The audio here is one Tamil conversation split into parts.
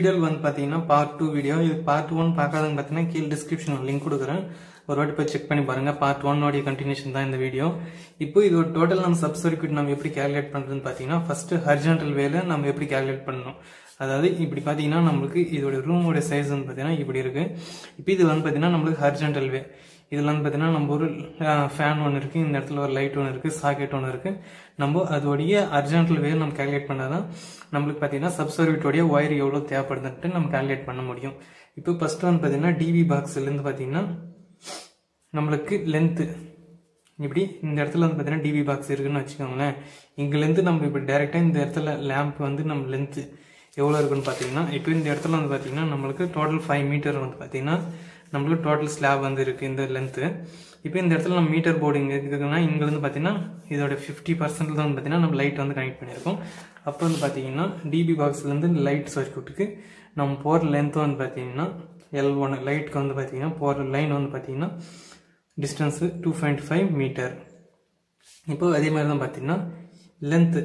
வீடியோவில் வந்து பார்த்தீங்கன்னா பார்ட் டூ வீடியோ இது பார்ட் ஒன் பார்க்காதவங்க பார்த்தீங்கன்னா கீழே டிஸ்கிரிப்ஷனில் லிங்க் கொடுக்குறேன் ஒரு வாட்டி போய் செக் பண்ணி பாருங்க பார்ட் ஒன்னோடைய கண்டினியூஷன் தான் இந்த வீடியோ இப்போ இது ஒரு டோட்டல் நம்ம சப் சர்க்யூட் நம்ம எப்படி கேல்குலேட் பண்ணுறதுன்னு பார்த்தீங்கன்னா ஃபர்ஸ்ட் ஹரிஜான்டல் வேல நம்ம எப்படி கேல்குலேட் பண்ணணும் அதாவது இப்படி பார்த்தீங்கன்னா நம்மளுக்கு இதோட ரூமோட சைஸ் வந்து பார்த்தீங்கன்னா இப்படி இருக்கு இப்போ இது வந்து பார்த்தீங்கன்னா நம்மளுக்கு ஹரிஜான்டல் வே இதில் வந்து பார்த்தீங்கன்னா நம்ம ஒரு ஃபேன் ஒன்று இருக்குது இந்த இடத்துல ஒரு லைட் ஒன்று இருக்குது சாக்கெட் ஒன்று இருக்குது நம்ம அதோடைய அர்ஜென்டல் வே நம்ம கேல்குலேட் பண்ணாதான் நம்மளுக்கு பார்த்தீங்கன்னா சப்சர்விட்டோடைய ஒயர் எவ்வளோ தேவைப்படுதுன்ட்டு நம்ம கேல்குலேட் பண்ண முடியும் இப்போ ஃபர்ஸ்ட் வந்து பார்த்தீங்கன்னா டிவி பாக்ஸ்லேருந்து பார்த்தீங்கன்னா நம்மளுக்கு லென்த்து இப்படி இந்த இடத்துல வந்து பார்த்தீங்கன்னா டிவி பாக்ஸ் இருக்குன்னு வச்சுக்கோங்களேன் இங்கேருந்து நம்ம இப்போ டேரெக்டாக இந்த இடத்துல லேம்ப் வந்து நம்ம லென்த்து எவ்வளோ இருக்குன்னு பார்த்தீங்கன்னா இப்போ இந்த இடத்துல வந்து பார்த்தீங்கன்னா நம்மளுக்கு டோட்டல் ஃபைவ் மீட்டர் வந்து பார்த்தீங்கன்னா நம்மளுக்கு டோட்டல் ஸ்லாப் வந்து இருக்குது இந்த லென்த்து இப்போ இந்த இடத்துல நம்ம மீட்டர் போர்டு இங்கே இருக்குதுன்னா இங்கேருந்து பார்த்தீங்கன்னா இதோட ஃபிஃப்டி பர்சன்ட் தான் வந்து பார்த்தீங்கன்னா நம்ம லைட் வந்து கனெக்ட் பண்ணியிருக்கோம் அப்போ வந்து பார்த்தீங்கன்னா டிபி பாக்ஸ்லேருந்து லைட் சர்க்யூட்டுக்கு நம்ம போகிற லென்த் வந்து பார்த்தீங்கன்னா எல் ஒன் லைட்டுக்கு வந்து பார்த்தீங்கன்னா போகிற லைன் வந்து பார்த்தீங்கன்னா distance two point five metre இப்போ அதே மாதிரி தான் பார்த்தீங்கன்னா லென்த்து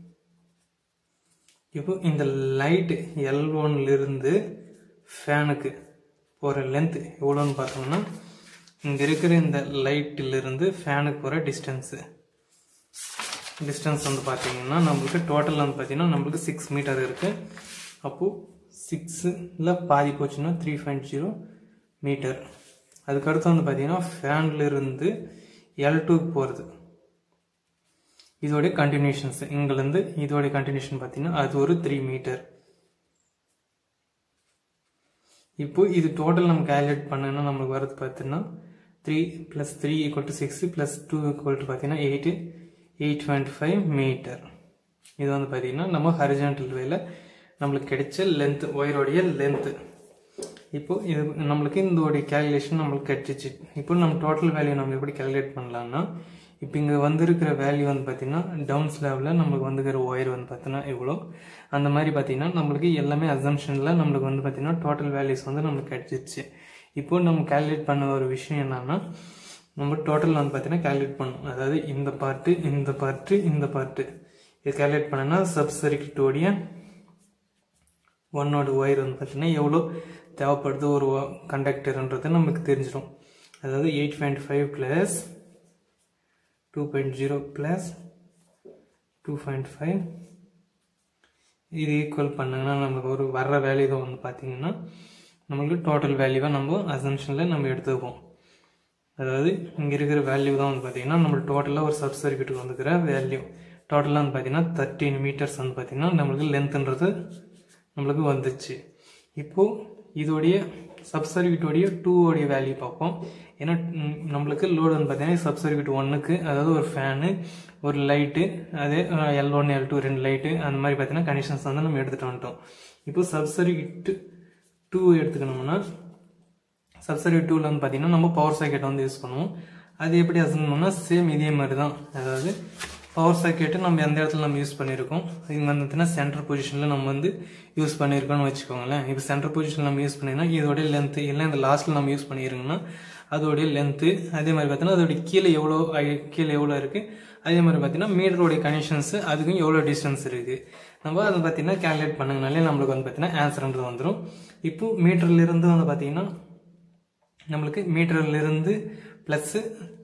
இப்போ இந்த லைட்டு எல் ஒன்லேருந்து ஃபேனுக்கு போகிற லென்த் எவ்வளோன்னு பார்த்தோம்னா இங்கே இருக்கிற இந்த லைட்டிலிருந்து ஃபேனுக்கு போகிற டிஸ்டன்ஸு டிஸ்டன்ஸ் வந்து பார்த்தீங்கன்னா நம்மளுக்கு டோட்டல் வந்து பார்த்தீங்கன்னா நம்மளுக்கு சிக்ஸ் மீட்டர் இருக்குது அப்போது சிக்ஸில் பாதி போச்சுன்னா த்ரீ பாயிண்ட் ஜீரோ மீட்டர் அதுக்கடுத்து வந்து பார்த்தீங்கன்னா ஃபேன்லேருந்து எல் டூக்கு போகிறது இதோடைய கண்டினியூஷன்ஸ் இங்கேருந்து இதோடைய கண்டினியூஷன் பார்த்தீங்கன்னா அது ஒரு த்ரீ மீட்டர் இப்போ இது டோட்டல் நம்ம கேல்குலேட் பண்ணோன்னா நம்மளுக்கு வரது பார்த்தீங்கன்னா three plus three equal to six plus two equal to பார்த்தீங்கன்னா eight eight point five metre இது வந்து பார்த்தீங்கன்னா நம்ம ஹரிஜான்டல் வேல நம்மளுக்கு கிடைச்ச லென்த் ஒயரோடைய லென்த்து இப்போ இது நம்மளுக்கு இதோடைய கேல்குலேஷன் நம்மளுக்கு கிடைச்சிச்சு இப்போ நம்ம டோட்டல் வேல்யூ நம்ம எப்படி கேல்குலேட் பண்ணலாம்னா இப்போ இங்கே வந்திருக்கிற வேல்யூ வந்து பார்த்தீங்கன்னா டவுன் ஸ்லாபில் நம்மளுக்கு வந்துக்கிற ஒயர் வந்து பார்த்தீங்கன்னா எவ்வளோ அந்த மாதிரி பார்த்தீங்கன்னா நம்மளுக்கு எல்லாமே அசம்ஷனில் நம்மளுக்கு வந்து பார்த்தீங்கன்னா டோட்டல் வேல்யூஸ் வந்து நம்மளுக்கு கிடைச்சிச்சு இப்போ நம்ம கேல்குலேட் பண்ண ஒரு விஷயம் என்னன்னா நம்ம டோட்டல் வந்து பார்த்தீங்கன்னா கேல்குலேட் பண்ணணும் அதாவது இந்த பார்ட்டு இந்த பார்ட்டு இந்த பார்ட்டு இது கேல்குலேட் பண்ணனா சப் சர்க்கியூட்டோடைய ஒன்னோட ஒயர் வந்து பார்த்தீங்கன்னா எவ்வளோ தேவைப்படுது ஒரு கண்டக்டர்ன்றது நமக்கு தெரிஞ்சிடும் அதாவது eight point five plus two point zero plus two point five இது ஈக்குவல் பண்ணுங்கன்னா நமக்கு ஒரு வர்ற வேல்யூ தான் வந்து பார்த்தீங்கன்னா நம்மளுக்கு டோட்டல் வேல்யூவாக நம்ம அசம்ஷனில் நம்ம எடுத்துக்குவோம் அதாவது இங்கே இருக்கிற வேல்யூ தான் வந்து பார்த்தீங்கன்னா நம்மளுக்கு டோட்டலாக ஒரு சப் சர்க்கியூட்டுக்கு வந்துக்கிற வேல்யூ டோட்டலாக வந்து பார்த்தீங்கன்னா தேர்ட்டீன் மீட்டர்ஸ் வந்து பார்த்தீங்கன்னா நம்மளுக்கு லென்த்துன்றது நம்மளுக்கு வந்துச்சு இப்போது இதோடைய சப் சர்க்கியூட்டோடைய டூவோடைய வேல்யூ பார்ப்போம் ஏன்னா நம்மளுக்கு லோடு வந்து பார்த்தீங்கன்னா சப் சர்க்கியூட் ஒன்றுக்கு அதாவது ஒரு ஃபேனு ஒரு லைட்டு அதே எல் ஒன் எல் டூ ரெண்டு லைட்டு அந்த மாதிரி பார்த்தீங்கன்னா கண்டிஷன்ஸ் வந்து நம்ம எடுத்துகிட்டு வந்துட்டோம் இப்போ சப் சர்க்கியூட் டூ எடுத்துக்கணும்னா சப் சர்க்கியூட் டூவில் வந்து பார்த்தீங்கன்னா நம்ம பவர் சாக்கெட் வந்து யூஸ் பண்ணுவோம் அது எப்படி அசன் பண்ணால் சேம் இதே மாதிரி தான் அதாவது பவர் சாக்கெட்டு நம்ம எந்த இடத்துல நம்ம யூஸ் பண்ணியிருக்கோம் இங்கே வந்துட்டுனா சென்டர் பொசிஷனில் நம்ம வந்து யூஸ் பண்ணியிருக்கோம்னு வச்சுக்கோங்களேன் இப்போ சென்டர் பொசிஷனில் நம்ம யூஸ் பண்ணினா இதோடைய லென்த்து இல்லை இந்த லாஸ்ட்டில் நம்ம யூஸ் பண்ணியிருக்கோம்னா அதோடைய லென்த்து அதே மாதிரி பார்த்தீங்கன்னா அதோடைய கீழே எவ்வளோ கீழே எவ்வளோ இருக்குது அதே மாதிரி பார்த்தீங்கன்னா மீட்டரோடைய கனெக்ஷன்ஸு அதுக்கும் எவ்வளோ டிஸ்டன்ஸ் இருக்குது நம்ம அதை பார்த்தீங்கன்னா கேல்குலேட் பண்ணுங்கனாலே நம்மளுக்கு வந்து பார்த்தீங்கன்னா ஆன்சர்ன்றது வந்துடும் இப்போ மீட்டர்லேருந்து வந்து பார்த்தீங்கன்னா நம்மளுக்கு மீட்டர்லேருந்து ப்ளஸ்ஸு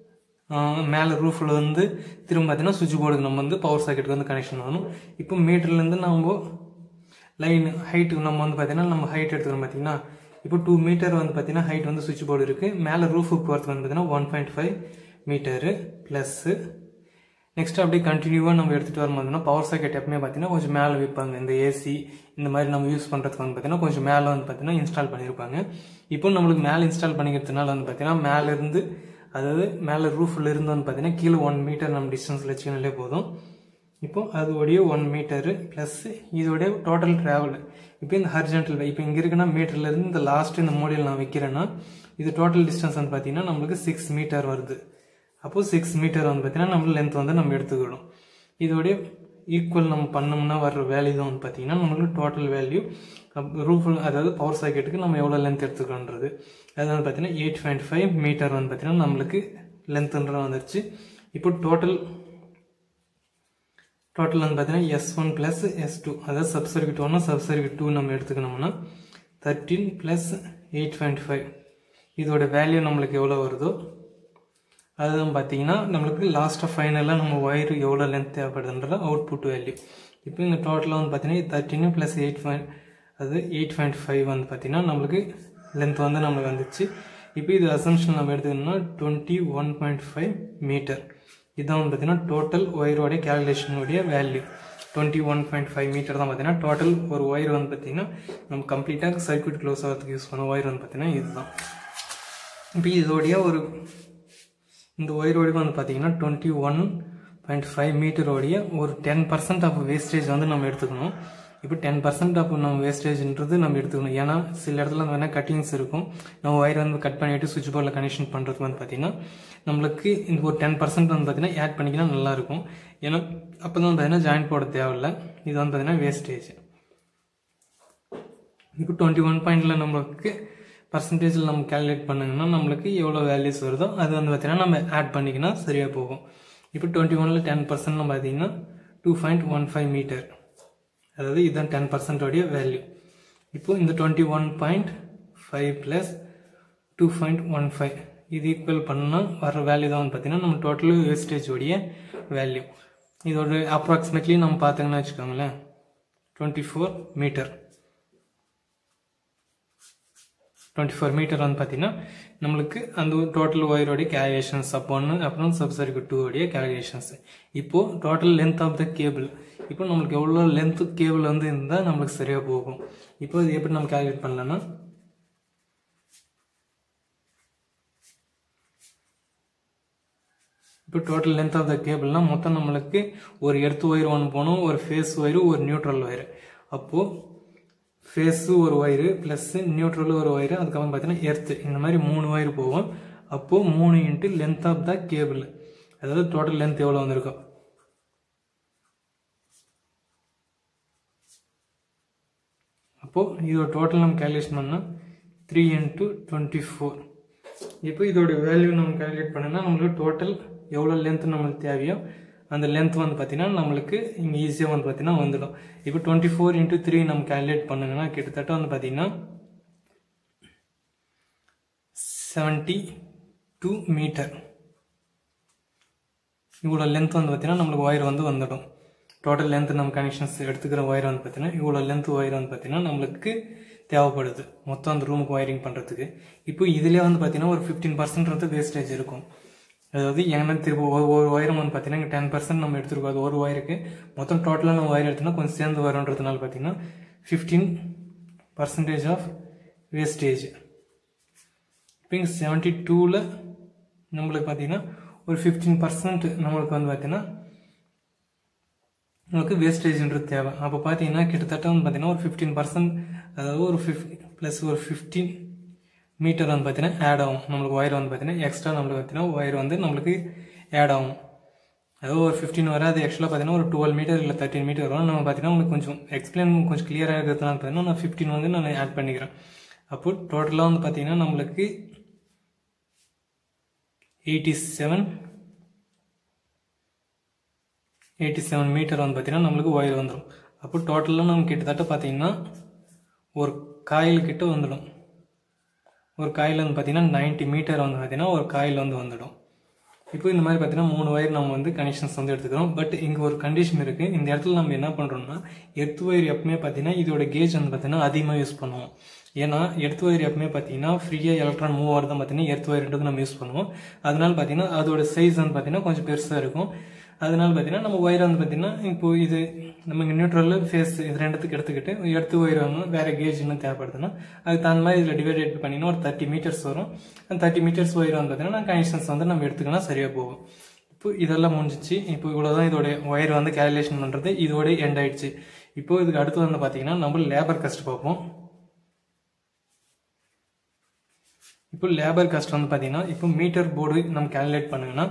மேலே ரூஃபில் வந்து திரும்ப பார்த்தீங்கன்னா சுவிட்ச் போர்டுக்கு நம்ம வந்து பவர் சாக்கெட்டுக்கு வந்து கனெக்ஷன் ஆகணும் இப்போ மீட்டர்லேருந்து நம்ம லைன் ஹைட்டுக்கு நம்ம வந்து பார்த்தீங்கன்னா நம்ம ஹைட் எடுத்துக்கிறோம் பார்த்தீங்கன்னா இப்போ டூ மீட்டர் வந்து பார்த்தீங்கன்னா ஹைட் வந்து சுவிட்ச் போர்டு இருக்குது மேலே ரூஃபுக்கு போகிறதுக்கு வந்து பார்த்தீங்கன்னா one point five metre plus next அப்படியே கண்டினியூவாக நம்ம எடுத்துகிட்டு வரும்போதுனா பவர் சாக்கெட் எப்பவுமே பார்த்தீங்கன்னா கொஞ்சம் மேலே வைப்பாங்க இந்த ஏசி இந்த மாதிரி நம்ம யூஸ் பண்ணுறதுக்கு வந்து பார்த்தீங்கன்னா கொஞ்சம் மேலே வந்து பார்த்தீங்கன்னா இன்ஸ்டால் பண்ணியிருப்பாங்க இப்போ நம்மளுக்கு மேலே இன்ஸ்டால் பண்ணிக்கிறதுனால வந்து பார்த்தீங்கன்னா மேலேருந்து அதாவது மேலே ரூஃபில் இருந்து வந்து பார்த்தீங்கன்னா கீழே ஒன் மீட்டர் நம்ம டிஸ்டன்ஸில் வச்சுக்கினாலே போதும் இப்போ அதோடைய ஒன் மீட்டரு ப்ளஸ் இதோடைய டோட்டல் ட்ராவல் இப்போ இந்த ஹர்ஜென்டல் இப்போ இங்கே இருக்குன்னா மீட்டர்லேருந்து இந்த லாஸ்ட் இந்த மோடியில் நான் வைக்கிறேன்னா இது டோட்டல் டிஸ்டன்ஸ் வந்து பார்த்தீங்கன்னா நம்மளுக்கு சிக்ஸ் மீட்டர் வருது அப்போது சிக்ஸ் மீட்டர் வந்து பார்த்தீங்கன்னா நம்ம லென்த் வந்து நம்ம எடுத்துக்கிடும் இதோடைய ஈக்குவல் நம்ம பண்ணோம்னா வர்ற வேல்யூ தான் வந்து பார்த்தீங்கன்னா நம்மளுக்கு டோட்டல் வேல்யூ ரூஃப் அதாவது பவர் சாக்கெட்டுக்கு நம்ம எவ்வளோ லென்த் எடுத்துக்கணுன்றது அது வந்து பார்த்தீங்கன்னா எயிட் பாயிண்ட் ஃபைவ் மீட்டர் வந்து பார்த்தீங்கன்னா நம்மளுக்கு லென்த்துன்ற வந்துருச்சு இப்போ டோட்டல் டோட்டல் வந்து பார்த்தீங்கன்னா S one plus S two அதாவது சப் சர்க்கியூட் ஒன்று சப் சர்க்கியூட் டூ நம்ம எடுத்துக்கணும்னா thirteen plus eight point five இதோட வேல்யூ நம்மளுக்கு எவ்வளோ வருதோ அதுதான் பார்த்தீங்கன்னா நம்மளுக்கு லாஸ்ட்டாக ஃபைனலாக நம்ம ஒயர் எவ்வளோ லென்த் தேவைப்படுதுன்ற அவுட்புட் வேல்யூ இப்போ இந்த டோட்டலாக வந்து பார்த்தீங்கன்னா தேர்ட்டின் ப்ளஸ் எயிட் பாயிண்ட் அது எயிட் பாயிண்ட் ஃபைவ் வந்து பார்த்தீங்கன்னா நம்மளுக்கு லென்த் வந்து நம்மளுக்கு வந்துச்சு இப்போ இது அசம்ஷன் நம்ம எடுத்துக்கணும்னா twenty one point five metre இதான் வந்து பார்த்தீங்கன்னா டோட்டல் ஒயரோடைய கேல்குலேஷனுடைய value twenty one point five metre தான் பார்த்தீங்கன்னா டோட்டல் ஒரு ஒயர் வந்து பார்த்தீங்கன்னா நம்ம கம்ப்ளீட்டாக சர்க்யூட் க்ளோஸ் ஆகிறதுக்கு யூஸ் பண்ண ஒயர் வந்து பார்த்தீங்கன்னா இதுதான் இப்போ இதோடைய ஒரு இந்த ஒயரோடைய வந்து பார்த்தீங்கன்னா டுவெண்ட்டி ஒன் பாயிண்ட் ஃபைவ் மீட்டரோடைய ஒரு டென் பர்சன்ட் ஆஃப் வேஸ்டேஜ் வந்து நம்ம எடுத்துக்கணும் இப்போ டென் பர்சன்ட் ஆஃப் நம்ம வேஸ்டேஜ்ன்றது நம்ம எடுத்துக்கணும் ஏன்னா சில இடத்துல வந்து வேணால் கட்டிங்ஸ் இருக்கும் நம்ம ஒயர் வந்து கட் பண்ணிவிட்டு சுவிட்ச் போர்டில் கனெக்ஷன் பண்ணுறதுக்கு வந்து பார்த்தீங்கன்னா நம்மளுக்கு இந்த ஒரு டென் பர்சன்ட் வந்து பார்த்தீங்கன்னா ஆட் பண்ணிக்கினா நல்லாயிருக்கும் ஏன்னா அப்போ தான் பார்த்தீங்கன்னா ஜாயின் போட தேவையில்ல இது வந்து பார்த்தீங்கன்னா வேஸ்டேஜ் இப்போ டுவெண்ட்டி ஒன் பாயிண்டில் நம்மளுக்கு பர்சன்டேஜில் நம்ம கேல்குலேட் பண்ணுங்கன்னா நம்மளுக்கு எவ்வளோ வேல்யூஸ் வருதோ அது வந்து பார்த்தீங்கன்னா நம்ம ஆட் பண்ணிக்கினா சரியாக போகும் இப்போ டுவெண்ட்டி ஒனில் டென் பர்சன்ட் பார்த்தீங்கன்னா two point one five metre அதாவது இதுதான் டென் பர்சன்டோடைய வேல்யூ இப்போ இந்த twenty one point five plus two point one five இது ஈக்குவல் பண்ணால் வர வேல்யூ தான் வந்து பார்த்தீங்கன்னா நம்ம டோட்டல் வேஸ்டேஜோடைய வேல்யூ இதோட அப்ராக்சிமேட்லி நம்ம பார்த்தீங்கன்னா வச்சுக்கோங்களேன் twenty four metre twenty four metre வந்து பார்த்தீங்கன்னா நம்மளுக்கு அந்த டோட்டல் ஒயரோடைய கேல்குலேஷன்ஸ் அப்போ ஒன்று அப்புறம் சப் சர்க்கியூட் டூ உடைய கேல்குலேஷன்ஸ் இப்போது total length of the cable இப்போ நம்மளுக்கு எவ்வளோ லென்த் கேபிள் வந்து இருந்தால் நம்மளுக்கு சரியாக போகும் இப்போ இது எப்படி நம்ம கேல்குலேட் பண்ணலாம்னா இப்போ டோட்டல் லென்த் ஆஃப் த கேபிள்னா மொத்தம் நம்மளுக்கு ஒரு எர்த் ஒயர் ஒன்று போகணும் ஒரு ஃபேஸ் ஒயரு ஒரு நியூட்ரல் ஒயர் அப்போது ஃபேஸு ஒரு ஒயரு ப்ளஸ்ஸு நியூட்ரல் ஒரு ஒயரு அதுக்கப்புறம் பார்த்தீங்கன்னா எர்த்து இந்த மாதிரி மூணு ஒயர் போகும் அப்போது மூணு into length of the cable அதாவது டோட்டல் லென்த் எவ்வளோ வந்திருக்கும் அப்போது இதோட டோட்டல் நம்ம கேல்குலேஷன் பண்ணால் த்ரீ இன்ட்டு டுவெண்ட்டி ஃபோர் இப்போ இதோட வேல்யூ நம்ம கேல்குலேட் பண்ணோன்னா நம்மளுக்கு டோட்டல் எவ்வளோ லென்த் நம்மளுக்கு தேவையோ அந்த லென்த் வந்து பார்த்தீங்கன்னா நம்மளுக்கு இங்கே ஈஸியாக வந்து பார்த்தீங்கன்னா வந்துடும் இப்போ டுவெண்ட்டி ஃபோர் இன்ட்டு த்ரீ நம்ம கேல்குலேட் பண்ணுங்கன்னா கிட்டத்தட்ட வந்து பார்த்தீங்கன்னா செவன்ட்டி டூ மீட்டர் இவ்வளோ லென்த் வந்து பார்த்தீங்கன்னா நம்மளுக்கு ஒயர் வந்து வந்துடும் டோட்டல் லென்த் நம்ம கனெக்ஷன்ஸ் எடுத்துக்கிற ஒயர் வந்து பார்த்தீங்கன்னா இவ்வளோ லென்த் ஒயர் வந்து பார்த்தீங்கன்னா நம்மளுக்கு தேவைப்படுது மொத்தம் அந்த ரூமுக்கு ஒயரிங் பண்ணுறதுக்கு இப்போ இதிலே வந்து பார்த்தீங்கன்னா ஒரு ஃபிஃப்டீன் பர்சன்ட் வந்து வேஸ்டேஜ் இருக்கும் அதாவது எங்கன்னா திரும்ப ஒரு ஒரு ஒயரம் வந்து பார்த்தீங்கன்னா இங்கே டென் பர்சன்ட் நம்ம எடுத்துருக்கோம் அது ஒரு ஒயருக்கு மொத்தம் டோட்டலாக நம்ம ஒயர் எடுத்தோம்னா கொஞ்சம் சேர்ந்து வரும்ன்றதுனால பார்த்தீங்கன்னா ஃபிஃப்டீன் பர்சன்டேஜ் ஆஃப் வேஸ்டேஜ் இப்போ இங்கே செவன்ட்டி டூவில் நம்மளுக்கு பார்த்தீங்கன்னா ஒரு ஃபிஃப்டீன் பர்சன்ட் நம்மளுக்கு வந்து பார்த்தீங்கன்னா நமக்கு வேஸ்டேஜ்ன்றது தேவை அப்போ பார்த்தீங்கன்னா கிட்டத்தட்ட வந்து பார்த்தீங்கன்னா ஒரு ஃபிஃப்டீன் பர்சன்ட் அதாவது ஒரு ஃபிஃப்டி ப்ளஸ் ஒரு ஃபிஃப்டீன் மீட்டர் வந்து பார்த்தீங்கன்னா ஆட் ஆகும் நம்மளுக்கு ஒயர் வந்து பார்த்தீங்கன்னா எக்ஸ்ட்ரா நம்மளுக்கு பார்த்தீங்கன்னா ஒயர் வந்து நம்மளுக்கு ஆட் ஆகும் அதாவது ஒரு ஃபிஃப்டின் வர அது ஆக்சுவலாக பார்த்தீங்கன்னா ஒரு டுவெல் மீட்டர் இல்லை தேர்ட்டின் மீட்டர் வரும் நம்ம பார்த்தீங்கன்னா உங்களுக்கு கொஞ்சம் எக்ஸ்பிளைன் கொஞ்சம் கிளியராக இருக்கிறதுனால பார்த்தீங்கன்னா நான் ஃபிஃப்டின் வந்து நான் ஆட் பண்ணிக்கிறேன் அப்போ டோட்டலாக வந்து பார்த்தீங்கன்னா நம்மளுக்கு eighty seven eighty seven metre வந்து பார்த்தீங்கன்னா நம்மளுக்கு ஒயர் வந்துடும் அப்போ டோட்டலாக நம்ம கிட்டத்தட்ட பார்த்தீங்கன்னா ஒரு காயில் கிட்ட வந்துடும் ஒரு காயில் வந்து பார்த்தீங்கன்னா நைன்ட்டி மீட்டர் வந்து பார்த்தீங்கன்னா ஒரு காயில் வந்து வந்துடும் இப்போ இந்த மாதிரி பார்த்தீங்கன்னா மூணு ஒயர் நம்ம வந்து கனெக்ஷன்ஸ் வந்து எடுத்துக்கிறோம் பட் இங்கே ஒரு கண்டிஷன் இருக்குது இந்த இடத்துல நம்ம என்ன பண்ணுறோம்னா எர்த் ஒயர் எப்பவுமே பார்த்தீங்கன்னா இதோட கேஜ் வந்து பார்த்தீங்கன்னா அதிகமாக யூஸ் பண்ணுவோம் ஏன்னா எர்த் ஒயர் எப்பவுமே பார்த்தீங்கன்னா ஃப்ரீயாக எலக்ட்ரான் மூவ் ஆகிறது பார்த்தீங்கன்னா எர்த் ஒயர்ன்றது நம்ம யூஸ் பண்ணுவோம் அதனால பார்த்தீங்கன்னா அதோட சைஸ் வந்து பார்த்தீங்கன்னா கொஞ்சம் பெருசாக இருக்கும் அதனால பார்த்தீங்கன்னா நம்ம ஒயர் வந்து பார்த்தீங்கன்னா இப்போ இது நம்ம இங்கே நியூட்ரல் ஃபேஸ் இது ரெண்டுத்துக்கு எடுத்துக்கிட்டு எடுத்து ஒயர் வந்து வேறு கேஜ் இன்னும் தேவைப்படுதுன்னா அதுக்கு தகுந்த மாதிரி இதில் டிவைடேட் பண்ணினா ஒரு தேர்ட்டி மீட்டர்ஸ் வரும் அந்த தேர்ட்டி மீட்டர்ஸ் ஒயர் வந்து பார்த்தீங்கன்னா கனெக்ஷன்ஸ் வந்து நம்ம எடுத்துக்கலாம் சரியாக போகும் இப்போ இதெல்லாம் முடிஞ்சிச்சு இப்போ இவ்வளோதான் இதோட ஒயர் வந்து கேல்குலேஷன் பண்ணுறது இதோட எண்ட் ஆயிடுச்சு இப்போ இதுக்கு அடுத்து வந்து பார்த்தீங்கன்னா நம்ம லேபர் கஸ்ட் பார்ப்போம் இப்போ லேபர் காஸ்ட் வந்து பார்த்தீங்கன்னா இப்போ மீட்டர் போர்டு நம்ம கேல்குலேட் பண்ணுங்கன்னா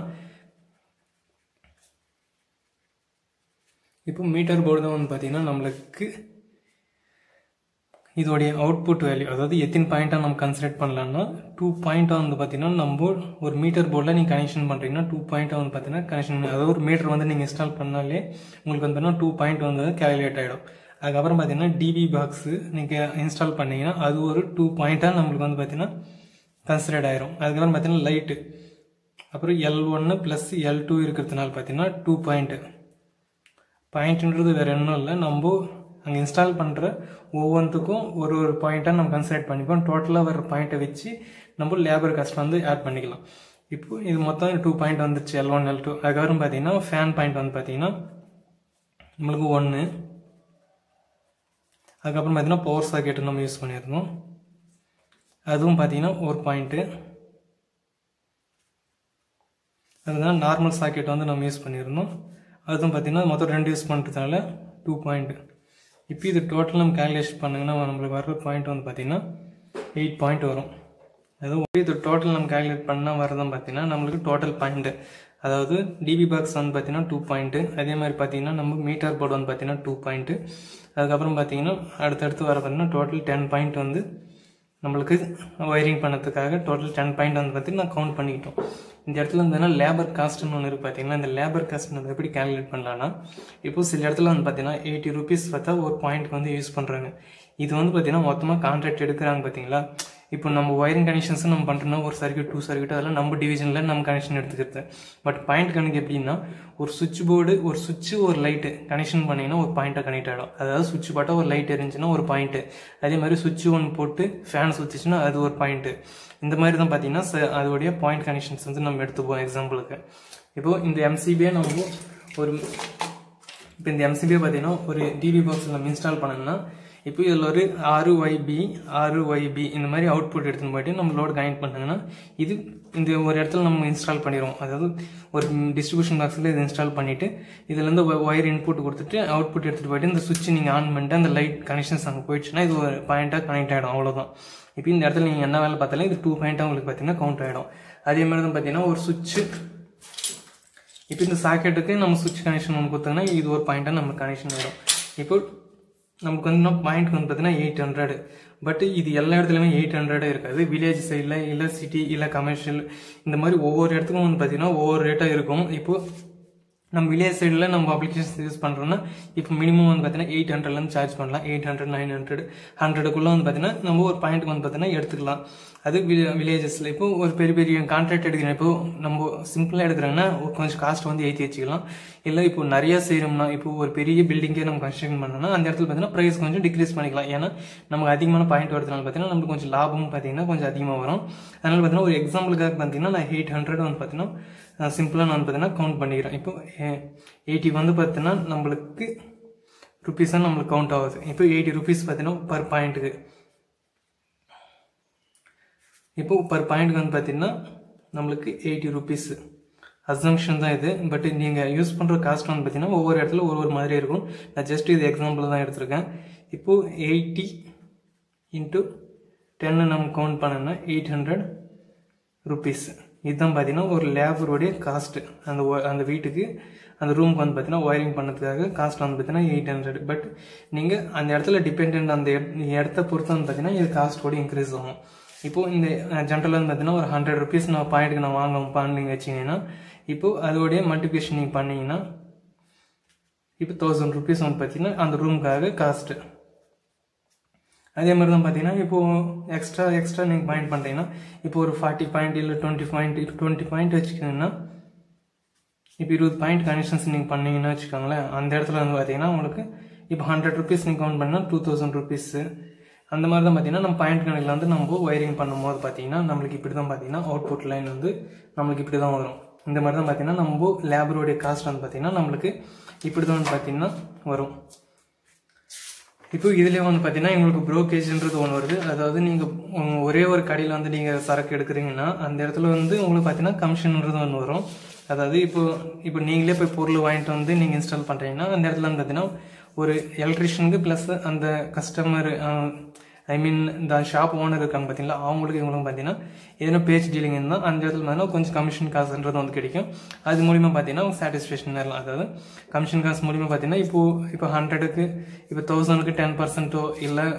இப்போ மீட்டர் போர்டு தான் வந்து பார்த்தீங்கன்னா நம்மளுக்கு இதோடைய அவுட்புட் வேல்யூ அதாவது எத்தனை பாயிண்ட்டாக நம்ம கன்சிடர் பண்ணலாம்னா டூ பாயிண்ட்டாக வந்து பார்த்தீங்கன்னா நம்ம ஒரு மீட்டர் போர்டில் நீங்கள் கனெக்ஷன் பண்ணுறீங்கன்னா டூ பாயிண்ட்டாக வந்து பார்த்தீங்கன்னா கனெக்ஷன் அதாவது ஒரு மீட்டர் வந்து நீங்கள் இன்ஸ்டால் பண்ணாலே உங்களுக்கு வந்து பார்த்தீங்கன்னா டூ பாயிண்ட் வந்து கேல்குலேட் ஆகிடும் அதுக்கப்புறம் பார்த்தீங்கன்னா டிபி பாக்ஸு நீங்கள் இன்ஸ்டால் பண்ணீங்கன்னா அது ஒரு டூ பாயிண்ட்டாக நம்மளுக்கு வந்து பார்த்தீங்கன்னா கன்சிடர்ட் ஆயிரும் அதுக்கப்புறம் பார்த்தீங்கன்னா லைட்டு அப்புறம் எல் ஒன்று ப்ளஸ் எல் டூ இருக்கிறதுனால பார்த்தீங்கன்னா டூ பாயிண்ட்டு பாயிண்ட்ன்றது வேறு ஒன்றும் இல்லை நம்ம அங்கே இன்ஸ்டால் பண்ணுற ஒவ்வொன்றுத்துக்கும் ஒரு ஒரு பாயிண்ட்டாக நம்ம கன்சிடர் பண்ணிப்போம் டோட்டலாக வர பாயிண்ட்டை வச்சு நம்ம லேபர் காஸ்ட் வந்து ஆட் பண்ணிக்கலாம் இப்போ இது மொத்தம் டூ பாயிண்ட் வந்துருச்சு எல் ஒன் எல் டூ அதுக்கப்புறம் பார்த்தீங்கன்னா ஃபேன் பாயிண்ட் வந்து பார்த்தீங்கன்னா நம்மளுக்கு ஒன்று அதுக்கப்புறம் பார்த்தீங்கன்னா பவர் சாக்கெட்டு நம்ம யூஸ் பண்ணியிருந்தோம் அதுவும் பார்த்தீங்கன்னா ஒரு பாயிண்ட்டு அதுதான் நார்மல் சாக்கெட் வந்து நம்ம யூஸ் பண்ணியிருந்தோம் அதுவும் பார்த்தீங்கன்னா மொத்தம் ரெண்டு யூஸ் பண்ணுறதுனால டூ பாயிண்ட் இப்போ இது டோட்டல் நம்ம கேல்குலேஷன் பண்ணுங்கன்னா நம்மளுக்கு வர்ற பாயிண்ட் வந்து பார்த்தீங்கன்னா எயிட் பாயிண்ட் வரும் அதுவும் இது டோட்டல் நம்ம கேல்குலேட் பண்ணால் வரதான் பார்த்தீங்கன்னா நம்மளுக்கு டோட்டல் பாயிண்ட்டு அதாவது டிபி பாக்ஸ் வந்து பார்த்தீங்கன்னா டூ பாயிண்ட்டு அதே மாதிரி பார்த்தீங்கன்னா நம்ம மீட்டர் போர்டு வந்து பார்த்தீங்கன்னா டூ பாயிண்ட்டு அதுக்கப்புறம் பார்த்தீங்கன்னா அடுத்தடுத்து வர பார்த்தீங்கன்னா டோட்டல் டென் பாயிண்ட் வந்து நம்மளுக்கு ஒயரிங் பண்ணதுக்காக டோட்டல் டென் பாயிண்ட் வந்து பார்த்தீங்கன்னா கவுண்ட் பண்ணிக்கிட்டோம் இந்த இடத்துல வந்து லேபர் காஸ்ட்னு ஒன்று இருக்குது பார்த்தீங்கன்னா இந்த லேபர் காஸ்ட் நம்ம எப்படி கேல்குலேட் பண்ணலாம்னா இப்போ சில இடத்துல வந்து பார்த்தீங்கன்னா எயிட்டி ருபீஸ் பார்த்தா ஒரு பாயிண்ட்க்கு வந்து யூஸ் பண்ணுறாங்க இது வந்து பார்த்தீங்கன்னா மொத்தமாக கான்ட்ராக்ட் எடுக்கிறாங்க பார்த்தீங்களா இப்போ நம்ம ஒயரிங் கனெக்ஷன்ஸ் நம்ம பண்ணுறோம்னா ஒரு சர்க்கியூட் டூ சர்க்கியூட் அதெல்லாம் நம்ம டிவிஷனில் நம்ம கனெக்ஷன் எடுத்துக்கிறது பட் பாயிண்ட் கணக்கு எப்படின்னா ஒரு சுவிட்ச் போர்டு ஒரு சுவிட்சு ஒரு லைட்டு கனெக்ஷன் பண்ணிங்கன்னா ஒரு பாயிண்ட்டை கனெக்ட் ஆகிடும் அதாவது சுவிட்ச் போட்டால் ஒரு லைட் எரிஞ்சுன்னா ஒரு பாயிண்ட்டு அதே மாதிரி சுவிட்ச் ஒன்று போட்டு ஃபேன் சுற்றிச்சுன்னா அது ஒரு பாயிண்ட்டு இந்த மாதிரி தான் பார்த்தீங்கன்னா ச- அதோடைய பாயிண்ட் கனெக்ஷன்ஸ் வந்து நம்ம எடுத்துப்போம் எக்ஸாம்பிளுக்கு இப்போது இந்த எம்சிபியை நம்ம ஒரு இப்போ இந்த எம்சிபியை பார்த்தீங்கன்னா ஒரு டிவி பாக்ஸில் நம்ம இன்ஸ்டால் பண்ணோம்னா இப்போ இதில் ஒரு ஆறு ஒய்பி ஆறு ஒய்பி இந்த மாதிரி அவுட்புட் எடுத்துன்னு போயிட்டு நம்ம லோடு கனெக்ட் பண்ணாங்கன்னா இது இந்த ஒரு இடத்துல நம்ம இன்ஸ்டால் பண்ணிடுவோம் அதாவது ஒரு டிஸ்ட்ரிபியூஷன் பாக்ஸில் இது இன்ஸ்டால் பண்ணிவிட்டு இதுலேருந்து ஒயர் இன்புட் கொடுத்துட்டு அவுட்புட் எடுத்துகிட்டு போயிட்டு இந்த சுவிட்ச் நீங்கள் ஆன் பண்ணிட்டு அந்த லைட் கனெக்ஷன்ஸ் அங்கே போயிடுச்சுன்னா இது ஒரு பாயிண்ட்டாக கனெக்ட் ஆகிடும் அவ்வளோதான் இப்போ இந்த இடத்துல நீங்கள் என்ன வேலை பார்த்தாலும் இது டூ பாயிண்ட்டாக உங்களுக்கு பார்த்தீங்கன்னா கவுண்ட் ஆகிடும் அதே மாதிரி தான் பார்த்தீங்கன்னா ஒரு சுவிட்சு இப்போ இந்த சாக்கெட்டுக்கு நம்ம சுவிட்ச் கனெக்ஷன் ஒன்று கொடுத்தோம்னா இது ஒரு பாயிண்ட்டாக நம்ம கனெக்ஷன் வரும் இப்போ நமக்கு வந்து பாயிண்ட் வந்து பார்த்தீங்கன்னா எயிட் ஹண்ட்ரட் பட் இது எல்லா இடத்துலையுமே எயிட் ஹண்ட்ரடே இருக்காது வில்லேஜ் சைடில் இல்லை சிட்டி இல்லை கமர்ஷியல் இந்த மாதிரி ஒவ்வொரு இடத்துக்கும் வந்து பார்த்தீங்கன்னா ஒவ்வொரு ரேட்டாக இருக்கும் இப்போ நம்ம வில்லேஜ் சைடில் நம்ம அப்ளிகேஷன்ஸ் யூஸ் பண்ணுறோம்னா இப்போ மினிமம் வந்து பார்த்தீங்கன்னா எயிட் ஹண்ட்ரட்லேருந்து சார்ஜ் பண்ணலாம் எயிட் ஹண்ட்ரட் நைன் ஹண்ட்ரட் ஹண்ட்ரடுக்குள்ளே வந்து பார்த்தீங்கன்னா நம்ம ஒரு பாயிண்ட்டுக்கு வந்து பார்த்தீங்கன்னா எடுத்துக்கலாம் அது வில்லேஜஸில் இப்போ ஒரு பெரிய பெரிய கான்ட்ராக்ட் எடுக்கிறோம் இப்போ நம்ம சிம்பிளாக எடுக்கிறோன்னா கொஞ்சம் காஸ்ட் வந்து ஏற்றி வச்சுக்கலாம் இல்லை இப்போ நிறைய செய்கிறோம்னா இப்போ ஒரு பெரிய பில்டிங்கே நம்ம கன்ஸ்ட்ரக்ஷன் பண்ணோம்னா அந்த இடத்துல பார்த்தீங்கன்னா ப்ரைஸ் கொஞ்சம் டிக்ரீஸ் பண்ணிக்கலாம் ஏன்னா நமக்கு அதிகமான பாயிண்ட் வரதுனால பார்த்தீங்கன்னா நமக்கு கொஞ்சம் லாபமும் பார்த்தீங்கன்னா கொஞ்சம் அதிகமாக வரும் அதனால பார்த்தீங்கன்னா ஒரு எக்ஸாம்பிளுக்காக பார்த்தீங்கன்னா நான் எயிட் ஹண்ட்ரட் வந்து பார்த்தீங்கன்னா சிம்பிளாக நான் வந்து பார்த்தீங்கன்னா கவுண்ட் பண்ணிக்கிறேன் இப்போ எயிட்டி வந்து பார்த்தீங்கன்னா நம்மளுக்கு ருபீஸாக நம்மளுக்கு கவுண்ட் ஆகுது இப்போ எயிட்டி ருபீஸ் பார்த்தீங்கன்னா பர் பாயிண்ட்டுக்கு இப்போ பர் பாயிண்ட்க்கு வந்து பார்த்தீங்கன்னா நம்மளுக்கு எயிட்டி ருபீஸ் அசம்ஷன் தான் இது பட் நீங்கள் யூஸ் பண்ணுற காஸ்ட் வந்து பார்த்தீங்கன்னா ஒவ்வொரு இடத்துல ஒரு ஒரு மாதிரி இருக்கும் நான் ஜஸ்ட் இது எக்ஸாம்பிள் தான் எடுத்திருக்கேன் இப்போது எயிட்டி இன்ட்டு டென்னு நம்ம கவுண்ட் பண்ணோன்னா எயிட் ஹண்ட்ரட் ருபீஸ் இதுதான் பார்த்தீங்கன்னா ஒரு லேபருடைய காஸ்ட்டு அந்த wo- அந்த வீட்டுக்கு அந்த ரூமுக்கு வந்து பார்த்தீங்கன்னா ஒயரிங் பண்ணதுக்காக காஸ்ட் வந்து பார்த்தீங்கன்னா எயிட் ஹண்ட்ரட் பட் நீங்கள் அந்த இடத்துல டிபெண்ட் அந்த இட- இடத்த பொறுத்து வந்து பார்த்தீங்கன்னா இது காஸ்ட்டோட இன்க்ரீஸ் ஆகும் இப்போது இந்த ஜென்ரலாக வந்து பார்த்தீங்கன்னா ஒரு ஹண்ட்ரட் ருபீஸ் நான் பாயிண்ட்டுக்கு நான் வாங்க பண்ணி வச்சிங்கன்னா இப்போது அதோடைய மல்டிபிகேஷன் நீங்கள் பண்ணீங்கன்னா இப்போ தௌசண்ட் ருபீஸ் வந்து பார்த்தீங்கன்னா அந்த ரூமுக்காக காஸ்ட்டு அதே மாதிரி தான் பார்த்தீங்கன்னா இப்போ எக்ஸ்ட்ரா எக்ஸ்ட்ரா நீங்கள் பாயிண்ட் பண்ணுறீங்கன்னா இப்போ ஒரு ஃபார்ட்டி பாயிண்ட் இல்லை டுவெண்ட்டி பாயிண்ட் டுவெண்ட்டி பாயிண்ட் வச்சுக்கிங்கன்னா இப்போ இருபது பாயிண்ட் கனெக்ஷன்ஸ் நீங்கள் பண்ணீங்கன்னா வச்சுக்கோங்களேன் அந்த இடத்துல வந்து பார்த்தீங்கன்னா உங்களுக்கு இப்போ ஹண்ட்ரட் ருபீஸ் நீங்கள் கவுண்ட் பண்ணால் டூ தௌசண்ட் ருபீஸு அந்த மாதிரி தான் பார்த்தீங்கன்னா நம்ம பாயிண்ட் கணக்கில் வந்து நம்ம ஒயரிங் பண்ணும்போது பார்த்தீங்கன்னா நம்மளுக்கு இப்படி தான் பார்த்தீங்கன்னா அவுட்புட் லைன் வந்து நம்மளுக்கு இப்படி தான் வரும் இந்த மாதிரி தான் பார்த்தீங்கன்னா நம்ம லேபருடைய காஸ்ட் வந்து பார்த்தீங்கன்னா நம்மளுக்கு இப்படி தான் வந்து பார்த்தீங்கன்னா வரும் இப்போ இதுலேயே வந்து பார்த்தீங்கன்னா எங்களுக்கு ப்ரோக்கேஜ்ன்றது ஒன்று வருது அதாவது நீங்கள் ஒரே ஒரு கடையில் வந்து நீங்கள் சரக்கு எடுக்கிறீங்கன்னா அந்த இடத்துல வந்து உங்களுக்கு பார்த்தீங்கன்னா கமிஷன்ன்றது ஒன்று வரும் அதாவது இப்போ இப்போ நீங்களே போய் பொருள் வாங்கிட்டு வந்து நீங்கள் இன்ஸ்டால் பண்ணுறீங்கன்னா அந்த இடத்துல வந்து பார்த்தீங்கன்னா ஒரு எலக்ட்ரிஷியனுக்கு ப்ளஸ் அந்த கஸ்டமர் ஐ மீன் இந்த ஷாப் ஓனர் இருக்காங்க பார்த்தீங்களா அவங்களுக்கு இவங்களுக்கும் பார்த்தீங்கன்னா எதனா பேச்சு டீலிங் இருந்தால் அந்த இடத்துல பார்த்தீங்கன்னா கொஞ்சம் கமிஷன் காசுன்றது வந்து கிடைக்கும் அது மூலிமா பார்த்தீங்கன்னா சாட்டிஸ்ஃபேக்ஷன் வரலாம் அதாவது கமிஷன் காசு மூலிமா பார்த்தீங்கன்னா இப்போ இப்போ ஹண்ட்ரடுக்கு இப்போ தௌசண்ட்க்கு டென் பர்சன்ட்டோ இல்லை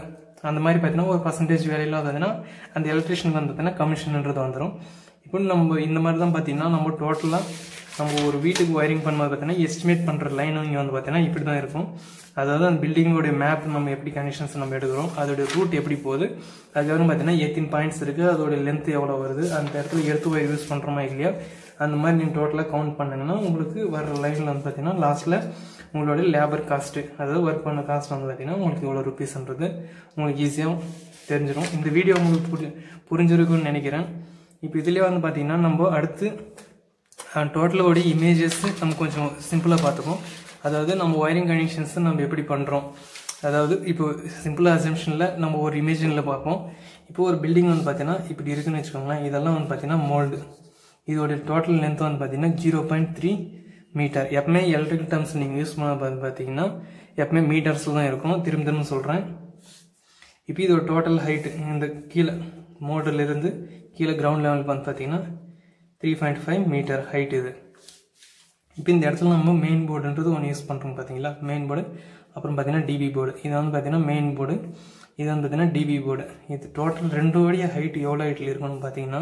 அந்த மாதிரி பார்த்தீங்கன்னா ஒரு பர்சன்டேஜ் வேலையில் பார்த்தீங்கன்னா அந்த எலக்ட்ரிஷியனுக்கு வந்து பார்த்தீங்கன்னா கமிஷன்ன்றது வந்துடும் இப்போ நம்ம இந்த மாதிரி தான் பார்த்தீங்கன்னா நம்ம டோட்டலாக நம்ம ஒரு வீட்டுக்கு ஒயரிங் பண்ணும்போது பார்த்தீங்கன்னா எஸ்டிமேட் பண்ணுற லைன் இங்கே வந்து பார்த்தீங்கன்னா இப்படி தான் இருக்கும் அதாவது அந்த பில்டிங்கோடைய மேப் நம்ம எப்படி கனெக்ஷன்ஸ் நம்ம எடுக்கிறோம் அதோடைய ரூட் எப்படி போகுது அதுக்கப்புறம் பார்த்தீங்கன்னா எத்தின் பாயிண்ட்ஸ் இருக்குது அதோட லென்த் எவ்வளோ வருது அந்த இடத்துல எடுத்து ஒயர் யூஸ் பண்ணுறோமா இல்லையா அந்த மாதிரி நீங்கள் டோட்டலாக கவுண்ட் பண்ணுங்கன்னா உங்களுக்கு வர லைனில் வந்து பார்த்தீங்கன்னா லாஸ்ட்டில் உங்களோட லேபர் காஸ்ட்டு அதாவது ஒர்க் பண்ண காஸ்ட் வந்து பார்த்தீங்கன்னா உங்களுக்கு இவ்வளோ ருபீஸ்ன்றது உங்களுக்கு ஈஸியாக தெரிஞ்சிடும் இந்த வீடியோ உங்களுக்கு புரி புரிஞ்சிருக்குன்னு நினைக்கிறேன் இப்போ இதுலேயே வந்து பார்த்தீங்கன்னா நம்ம அடுத்து டோட்டலோட இமேஜஸ் நம்ம கொஞ்சம் சிம்பிளாக பார்த்துப்போம் அதாவது நம்ம ஒயரிங் கனெக்ஷன்ஸ் நம்ம எப்படி பண்ணுறோம் அதாவது இப்போ சிம்பிளாக அசம்ஷனில் நம்ம ஒரு இமேஜினில் பார்ப்போம் இப்போ ஒரு பில்டிங் வந்து பார்த்தீங்கன்னா இப்படி இருக்குன்னு வச்சுக்கோங்களேன் இதெல்லாம் வந்து பார்த்தீங்கன்னா மோல்டு இதோட டோட்டல் லென்த் வந்து பார்த்தீங்கன்னா ஜீரோ பாயிண்ட் த்ரீ மீட்டர் எப்பவுமே எலக்ட்ரிக்கல் டர்ம்ஸ் நீங்கள் யூஸ் பண்ண பார்த்து பார்த்தீங்கன்னா எப்பவுமே மீட்டர்ஸில் தான் இருக்கும் திரும்ப திரும்ப சொல்கிறேன் இப்போ இதோட டோட்டல் ஹைட்டு இந்த கீழே மோடில் இருந்து கீழே கிரவுண்ட் லெவலுக்கு வந்து பார்த்தீங்கன்னா three point five metre height இது இப்போ இந்த இடத்துல நம்ம மெயின் போர்டுன்றது ஒன்று யூஸ் பண்ணுறோம் பார்த்தீங்களா மெயின் போர்டு அப்புறம் பார்த்தீங்கன்னா டிபி போர்டு இது வந்து பார்த்தீங்கன்னா மெயின் போர்டு இது வந்து பார்த்தீங்கன்னா டிபி போர்டு இது டோட்டல் ரெண்டோடைய ஹைட் எவ்வளோ ஹைட்டில் இருக்கணும்னு பார்த்தீங்கன்னா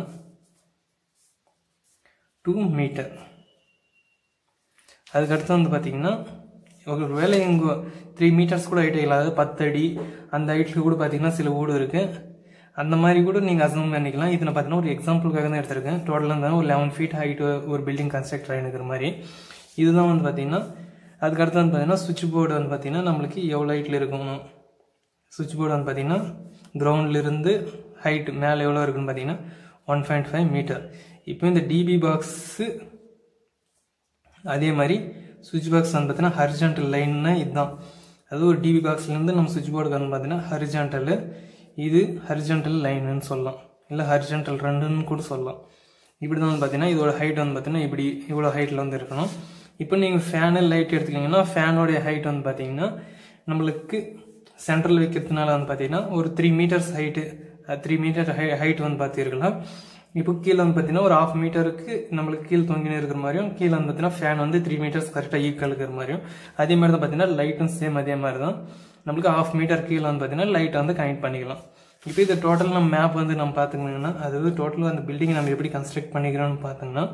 டூ மீட்டர் அதுக்கடுத்து வந்து பார்த்தீங்கன்னா ஒரு வேலை இங்கே த்ரீ மீட்டர்ஸ் கூட ஹைட் இல்லாத பத்து அடி அந்த ஹைட்டில் கூட பார்த்தீங்கன்னா சில வீடு இருக்குது அந்த மாதிரி கூட நீங்கள் அசம் பண்ணிக்கலாம் இதில் பார்த்தீங்கன்னா ஒரு எக்ஸாம்பிளுக்காக தான் எடுத்திருக்கேன் டோட்டலாக இருந்தால் ஒரு லெவன் ஃபீட் ஹைட் ஒரு பில்டிங் கன்ஸ்ட்ரக்ட் ஆகினுக்கிற மாதிரி இதுதான் வந்து பார்த்தீங்கன்னா அதுக்கடுத்து வந்து பார்த்தீங்கன்னா சுவிட்ச் போர்டு வந்து பார்த்தீங்கன்னா நம்மளுக்கு எவ்வளோ ஹைட்டில் இருக்கணும் சுவிட்ச் போர்டு வந்து பார்த்தீங்கன்னா கிரவுண்ட்லேருந்து ஹைட் மேலே எவ்வளோ இருக்குன்னு பார்த்தீங்கன்னா ஒன் பாயிண்ட் ஃபைவ் மீட்டர் இப்போ இந்த டிபி பாக்ஸு அதே மாதிரி சுவிட்ச் பாக்ஸ் வந்து பார்த்தீங்கன்னா ஹரிஜான்டல் லைன்னா இதுதான் அது ஒரு டிபி பாக்ஸ்லேருந்து நம்ம சுவிட்ச் போர்டுக்கு வந்து பார்த்தீங்கன்னா ஹரிஜான்டல் இது ஹரிஜான்டல் லைனுன்னு சொல்லலாம் இல்லை ஹரிஜான்டல் ரெண்டுன்னு கூட சொல்லலாம் இப்படி தான் வந்து பார்த்தீங்கன்னா இதோட ஹைட் வந்து பார்த்தீங்கன்னா இப்படி இவ்வளோ ஹைட்டில் வந்து இருக்கணும் இப்போ நீங்கள் ஃபேனு லைட் எடுத்துக்கிங்கன்னா ஃபேனோடைய ஹைட் வந்து பார்த்தீங்கன்னா நம்மளுக்கு சென்ட்ரல் வைக்கிறதுனால வந்து பார்த்தீங்கன்னா ஒரு three metres height three metre high height வந்து பார்த்துருக்கலாம் இப்போ கீழே வந்து பார்த்தீங்கன்னா ஒரு ஆஃப் மீட்டருக்கு நம்மளுக்கு கீழே தொங்கினே இருக்கிற மாதிரியும் கீழே வந்து பார்த்தீங்கன்னா ஃபேன் வந்து த்ரீ மீட்டர்ஸ் கரெக்டாக ஈக்குவல் இருக்கிற மாதிரியும் அதே மாதிரி தான் பார்த்தீங்கன்னா லைட்டும் சேம் அதே மாதிரி தான் நம்மளுக்கு ஆஃப் மீட்டர் கீழே வந்து பார்த்தீங்கன்னா லைட் வந்து கனெக்ட் பண்ணிக்கலாம் இப்போ இது டோட்டல் நம்ம மேப் வந்து நம்ம பார்த்துக்கணுங்கன்னா அதாவது டோட்டலாக அந்த பில்டிங் நம்ம எப்படி கன்ஸ்ட்ரக்ட் பண்ணிக்கிறோம்னு பார்த்தோங்கன்னா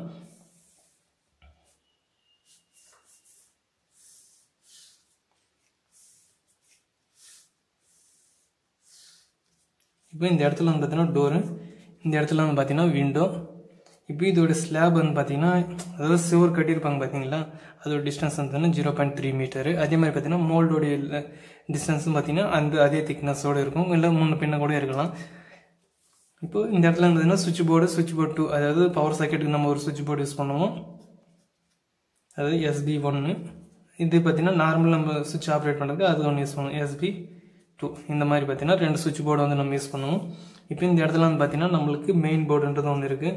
இப்போ இந்த இடத்துல வந்து பார்த்தீங்கன்னா டோரு இந்த இடத்துல வந்து பார்த்தீங்கன்னா விண்டோ இப்போ இதோட ஸ்லாப் வந்து பார்த்தீங்கன்னா அதாவது சிவர் கட்டியிருப்பாங்க பார்த்தீங்களா அதோட டிஸ்டன்ஸ் வந்து ஜீரோ பாயிண்ட் த்ரீ மீட்டரு அதே மாதிரி பார்த்தீங்கன்னா மோல்டோடைய டிஸ்டன்ஸும் பார்த்தீங்கன்னா அந்த அதே திக்னஸோடு இருக்கும் இல்லை முன்ன பின்ன கூட இருக்கலாம் இப்போ இந்த இடத்துல இருந்ததுன்னா சுவிட்ச் போர்டு சுவிட்ச் போர்டு டூ அதாவது பவர் சாக்கெட்டுக்கு நம்ம ஒரு சுவிட்ச் போர்டு யூஸ் பண்ணுவோம் அதாவது எஸ்பி ஒன்று இது பார்த்தீங்கன்னா நார்மல் நம்ம சுவிட்ச் ஆப்ரேட் பண்ணுறதுக்கு அது ஒன்று யூஸ் பண்ணுவோம் எஸ்பி டூ இந்த மாதிரி பார்த்தீங்கன்னா ரெண்டு சுவிட்ச் போர்டு வந்து நம்ம யூஸ் பண்ணுவோம் இப்போ இந்த இடத்துல வந்து பார்த்தீங்கன்னா நம்மளுக்கு மெயின் போர்டுன்றது ஒன்று இருக்குது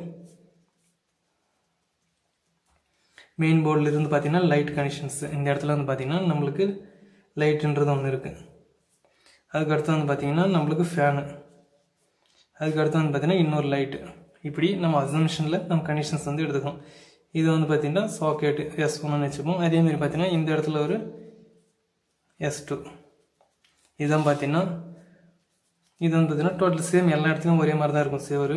மெயின் போர்டில் இருந்து பார்த்தீங்கன்னா லைட் கனெக்ஷன்ஸ் இந்த இடத்துல வந்து பார்த்தீங்கன்னா நம்மளுக்கு லைட்டுன்றது ஒன்று இருக்குது அதுக்கு அடுத்து வந்து பார்த்தீங்கன்னா நம்மளுக்கு ஃபேனு அதுக்கு அடுத்து வந்து பார்த்தீங்கன்னா இன்னொரு லைட்டு இப்படி நம்ம அசம்ஷனில் நம்ம கனெக்ஷன்ஸ் வந்து எடுத்துக்கணும் இது வந்து பார்த்தீங்கன்னா சாக்கெட்டு எஸ் ஒன்னு வச்சுப்போம் அதேமாதிரி பார்த்தீங்கன்னா இந்த இடத்துல ஒரு எஸ் டூ இதுதான் பார்த்தீங்கன்னா இது வந்து பார்த்தீங்கன்னா டோட்டல் சேம் எல்லா இடத்துலையும் ஒரே மாதிரி தான் இருக்கும் சேவரு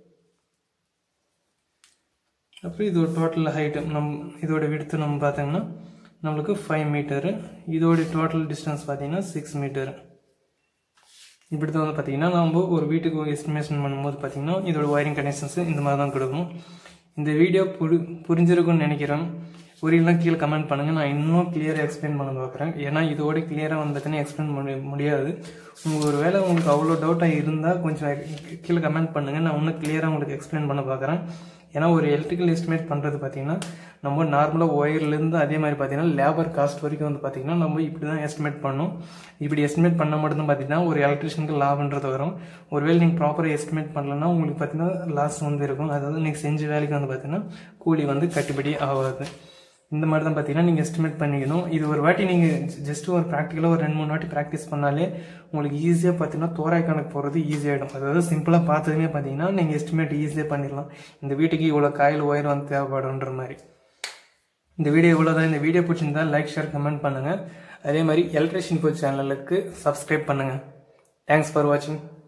அப்புறம் இதோட டோட்டல் ஹைட்டு நம் இதோட விடுத்து நம்ம பார்த்தோங்கன்னா நம்மளுக்கு ஃபைவ் மீட்டரு இதோடைய டோட்டல் டிஸ்டன்ஸ் பார்த்தீங்கன்னா சிக்ஸ் மீட்டரு இப்படி தான் வந்து பார்த்தீங்கன்னா நம்ம ஒரு வீட்டுக்கு எஸ்டிமேஷன் பண்ணும்போது பார்த்தீங்கன்னா இதோட ஒயரிங் கனெக்ஷன்ஸ் இந்த மாதிரி தான் கொடுக்கும் இந்த வீடியோ புரி புரிஞ்சிருக்கும்னு நினைக்கிறேன் புரியலாம் கீழே கமெண்ட் பண்ணுங்கள் நான் இன்னும் கிளியராக எக்ஸ்பிளைன் பண்ண பார்க்குறேன் ஏன்னா இதோட கிளியராக வந்து பார்த்தீங்கன்னா எக்ஸ்பிளைன் பண்ண முடியாது உங்கள் ஒரு வேளை உங்களுக்கு அவ்வளோ டவுட்டாக இருந்தால் கொஞ்சம் கீழே கமெண்ட் பண்ணுங்கள் நான் இன்னும் கிளியராக உங்களுக்கு எக்ஸ்பிளைன் பண்ண பார்க்குறேன் ஏன்னா ஒரு எலக்ட்ரிக்கல் எஸ்டிமேட் பண்ணுறது பார்த்தீங்கன்னா நம்ம நார்மலாக ஒயர்லேருந்து அதே மாதிரி பார்த்தீங்கன்னா லேபர் காஸ்ட் வரைக்கும் வந்து பார்த்தீங்கன்னா நம்ம இப்படி தான் எஸ்டிமேட் பண்ணணும் இப்படி எஸ்டிமேட் பண்ண மட்டும் பார்த்தீங்கன்னா ஒரு எலக்ட்ரிஷியனுக்கு லாபன்றது வரும் ஒருவேளை நீங்கள் ப்ராப்பராக எஸ்டிமேட் பண்ணலன்னா உங்களுக்கு பார்த்தீங்கன்னா லாஸ் வந்து இருக்கும் அதாவது நீங்கள் செஞ்ச வேலைக்கு வந்து பார்த்தீங்கன்னா கூலி வந்து கட்டுப்படி ஆகாது இந்த மாதிரி தான் பார்த்தீங்கன்னா நீங்கள் எஸ்டிமேட் பண்ணிக்கணும் இது ஒரு வாட்டி நீங்கள் ஜஸ்ட் ஒரு ப்ராக்டிக்கலாக ஒரு ரெண்டு மூணு வாட்டி ப்ராக்டிஸ் பண்ணாலே உங்களுக்கு ஈஸியாக பார்த்தீங்கன்னா தோராய் கணக்கு போகிறது ஈஸியாகிடும் அதாவது சிம்பிளாக பார்த்ததுமே பார்த்தீங்கன்னா நீங்கள் எஸ்டிமேட் ஈஸியாக பண்ணிடலாம் இந்த வீட்டுக்கு இவ்வளோ காயில் ஒயர் வந்து தேவைப்படுன்ற மாதிரி இந்த வீடியோ இவ்வளோ தான் இந்த வீடியோ பிடிச்சிருந்தா லைக் ஷேர் கமெண்ட் பண்ணுங்கள் அதே மாதிரி எலக்ட்ரிஷியன் ஃபுட் சேனலுக்கு சப்ஸ்கிரைப் பண்ணுங்கள் தேங்க்ஸ் ஃபார் வாட்சிங்